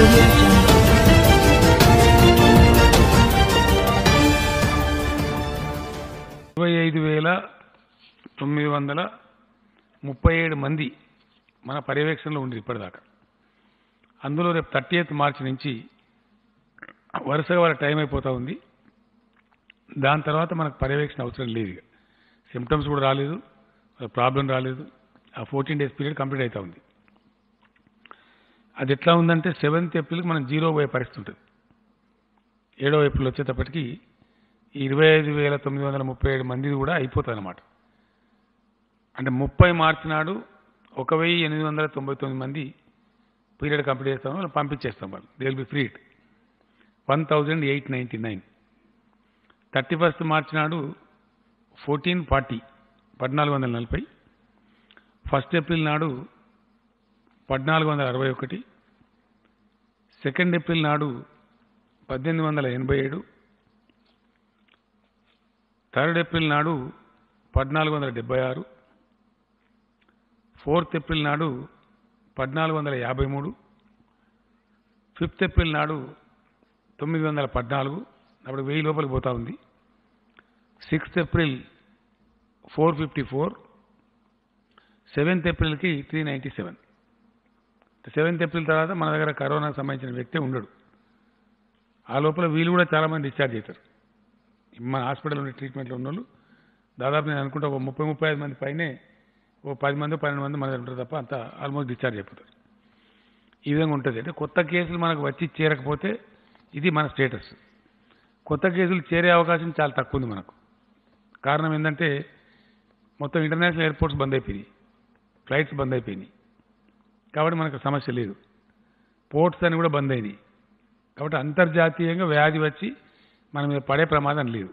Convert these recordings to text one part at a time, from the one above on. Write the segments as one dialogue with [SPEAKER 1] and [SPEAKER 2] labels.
[SPEAKER 1] audio jungle.
[SPEAKER 2] ఇరవై ఐదు వేల తొమ్మిది వందల ముప్పై ఏడు మంది మన పర్యవేక్షణలో ఉంది ఇప్పటిదాకా అందులో రేపు థర్టీ ఎయిత్ మార్చి నుంచి వరుసగా వాళ్ళ టైం అయిపోతూ ఉంది దాని తర్వాత మనకు పర్యవేక్షణ అవసరం లేదు ఇక సిమ్టమ్స్ కూడా రాలేదు ప్రాబ్లం రాలేదు ఆ ఫోర్టీన్ డేస్ పీరియడ్ కంప్లీట్ అవుతా ఉంది అది ఎట్లా ఉందంటే సెవెంత్ ఏప్రిల్కి మనం జీరో పోయే పరిస్థితి ఉంటుంది ఏడో ఏప్రిల్ వచ్చేటప్పటికి ఈ ఇరవై ఐదు వేల తొమ్మిది వందల ముప్పై ఏడు మంది కూడా అయిపోతుంది అనమాట అంటే ముప్పై మార్చి నాడు ఒక వెయ్యి ఎనిమిది వందల తొంభై తొమ్మిది మంది పీరియడ్ కంప్లీట్ చేస్తాం వాళ్ళు పంపించేస్తాం వాళ్ళు they will be free one thousand eight ninety nine thirty first March నాడు ఫోర్టీన్ ఫార్టీ పద్నాలుగు వందల నలభై ఫస్ట్ ఏప్రిల్ నాడు పద్నాలుగు వందల అరవై ఒకటి సెకండ్ ఏప్రిల్ నాడు పద్దెనిమిది వందల ఎనభై ఏడు థర్డ్ ఏప్రిల్ నాడు పద్నాలుగు వందల డెబ్బై ఆరు ఫోర్త్ ఏప్రిల్ నాడు పద్నాలుగు వందల యాభై మూడు ఫిఫ్త్ ఏప్రిల్ నాడు తొమ్మిది వందల పద్నాలుగు అప్పుడు వెయ్యి లోపలికి పోతా ఉంది sixth April four fifty four seventh ఏప్రిల్కి three ninety seven seventh April తర్వాత మన దగ్గర కరోనాకు సంబంధించిన వ్యక్తే ఉండడు ఆ లోపల వీళ్ళు కూడా చాలామంది డిశ్చార్జ్ అవుతారు మన హాస్పిటల్ ఉండే ట్రీట్మెంట్లో ఉన్న వాళ్ళు దాదాపు నేను అనుకుంటా ఒక ముప్పై ముప్పై ఐదు మంది పైనే ఓ పది మంది పన్నెండు మంది మన దగ్గర ఉంటారు తప్ప అంతా ఆల్మోస్ట్ డిశ్చార్జ్ అయిపోతారు ఈ విధంగా ఉంటుంది అంటే కొత్త కేసులు మనకు వచ్చి చేరకపోతే ఇది మన స్టేటస్ కొత్త కేసులు చేరే అవకాశం చాలా తక్కువ ఉంది మనకు కారణం ఏంటంటే మొత్తం ఇంటర్నేషనల్ ఎయిర్పోర్ట్స్ బంద్ అయిపోయినాయి ఫ్లైట్స్ బంద్ అయిపోయినాయి కాబట్టి మనకు సమస్య లేదు పోర్ట్స్ అని కూడా బంద్ అయినాయి కాబట్టి అంతర్జాతీయంగా వ్యాధి వచ్చి మన మీద పడే ప్రమాదం లేదు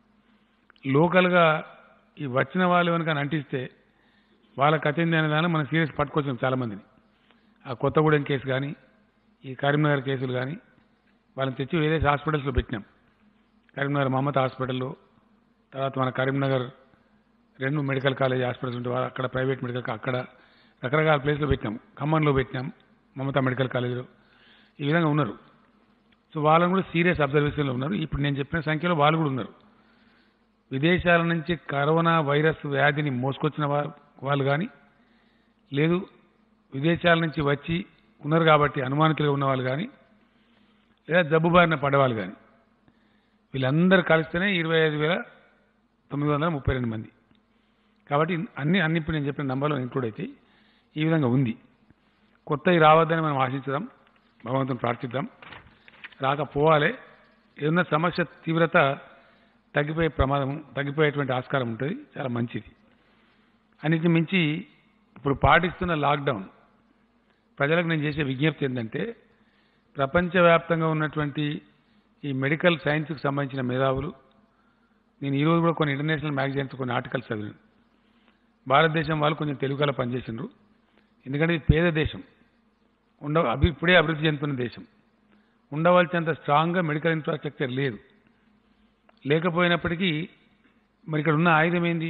[SPEAKER 2] లోకల్గా ఈ వచ్చిన వాళ్ళు కనుక అంటిస్తే వాళ్ళ కథ ఏంది అనే దాన్ని మనం సీరియస్ పట్టుకొచ్చాం చాలామందిని ఆ కొత్తగూడెం కేసు కానీ ఈ కరీంనగర్ కేసులు కానీ వాళ్ళని తెచ్చి వేరే హాస్పిటల్స్లో పెట్టినాం కరీంనగర్ మమతా హాస్పిటల్లో తర్వాత మన కరీంనగర్ రెండు మెడికల్ కాలేజ్ హాస్పిటల్స్ ఉంటే వాళ్ళు అక్కడ ప్రైవేట్ మెడికల్ కా- అక్కడ రకరకాల ప్లేస్లో పెట్టినాం ఖమ్మంలో పెట్టినాం మమతా మెడికల్ కాలేజీలో ఈ విధంగా ఉన్నారు సో వాళ్ళని కూడా సీరియస్ అబ్జర్వేషన్లో ఉన్నారు ఇప్పుడు నేను చెప్పిన సంఖ్యలో వాళ్ళు కూడా ఉన్నారు విదేశాల నుంచి కరోనా వైరస్ వ్యాధిని మోసుకొచ్చిన వా- వాళ్ళు కానీ లేదు విదేశాల నుంచి వచ్చి ఉన్నారు కాబట్టి అనుమానితులుగా ఉన్న వాళ్ళు కానీ లేదా జబ్బు బారిన పడ్డవాళ్ళు కానీ వీళ్ళందరూ కలిస్తేనే ఇరవై ఐదు వేల తొమ్మిది వందల ముప్పై రెండు మంది కాబట్టి అన్ని అన్ని ఇప్పుడు నేను చెప్పిన నంబర్లో ఇంక్లూడ్ అవుతాయి ఈ విధంగా ఉంది కొత్తవి రావద్దని మనం ఆశించుదాం భగవంతుని ప్రార్థిద్దాం రాకపోవాలి ఏదన్నా సమస్య తీవ్రత తగ్గిపోయే ప్రమాదం తగ్గిపోయేటువంటి ఆస్కారం ఉంటుంది చాలా మంచిది అన్నిటి మించి ఇప్పుడు పాటిస్తున్న లాక్డౌన్ ప్రజలకు నేను చేసే విజ్ఞప్తి ఏంటంటే ప్రపంచవ్యాప్తంగా ఉన్నటువంటి ఈ మెడికల్ సైన్స్కి సంబంధించిన మేధావులు నేను ఈరోజు కూడా కొన్ని ఇంటర్నేషనల్ మ్యాగజైన్స్ కొన్ని ఆర్టికల్స్ చదివాను భారతదేశం వాళ్ళు కొంచెం తెలుగులో పనిచేసిండ్రు ఎందుకంటే ఇది పేద దేశం ఉండ అభి ఇప్పుడే అభివృద్ధి చెందుతున్న దేశం ఉండవలసినంత స్ట్రాంగ్గా మెడికల్ ఇన్ఫ్రాస్ట్రక్చర్ లేదు లేకపోయినప్పటికీ మరి ఇక్కడ ఉన్న ఆయుధం ఏంది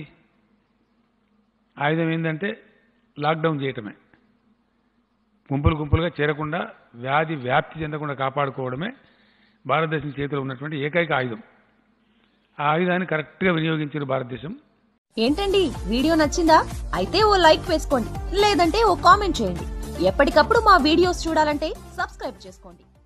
[SPEAKER 2] ఆయుధం ఏంటంటే లాక్డౌన్ చేయటమే గుంపులు గుంపులుగా చేరకుండా వ్యాధి వ్యాప్తి చెందకుండా కాపాడుకోవడమే భారతదేశం చేతిలో ఉన్నటువంటి ఏకైక ఆయుధం ఆ ఆయుధాన్ని కరెక్ట్గా వినియోగించారు భారతదేశం
[SPEAKER 3] ఏంటండి వీడియో నచ్చిందా అయితే ఓ లైక్ వేసుకోండి లేదంటే ఓ కామెంట్ చేయండి ఎప్పటికప్పుడు మా వీడియోస్ చూడాలంటే సబ్స్క్రైబ్ చేసుకోండి